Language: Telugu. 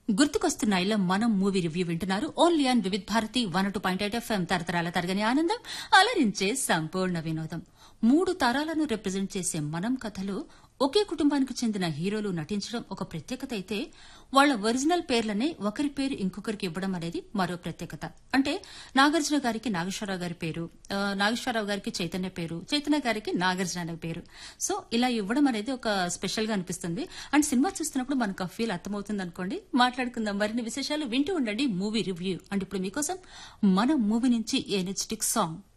గుర్తుకొస్తున్నాయిలో మనం మూవీ రివ్యూ వింటున్నారు only on Vividh Bharati one two point eight FM తరతరాల తరగని ఆనందం అలరించే సంపూర్ణ వినోదం మూడు తరాలను రిప్రజెంట్ చేసే మనం కథలో ఒకే కుటుంబానికి చెందిన హీరోలు నటించడం ఒక ప్రత్యేకత అయితే వాళ్ల ఒరిజినల్ పేర్లనే ఒకరి పేరు ఇంకొకరికి ఇవ్వడం అనేది మరో ప్రత్యేకత అంటే నాగార్జున గారికి నాగేశ్వరరావు గారి పేరు ఆ, నాగేశ్వరరావు గారికి చైతన్య పేరు చైతన్య గారికి నాగార్జున అనే పేరు సో ఇలా ఇవ్వడం అనేది ఒక స్పెషల్ గా అనిపిస్తుంది అండ్ సినిమా చూస్తున్నప్పుడు మనకు ఆ ఫీల్ అర్థమవుతుంది అనుకోండి మాట్లాడుకుందాం మరిన్ని విశేషాలు వింటూ ఉండండి మూవీ రివ్యూ అండ్ ఇప్పుడు మీకోసం మన మూవీ నుంచి ఎనర్జెటిక్ సాంగ్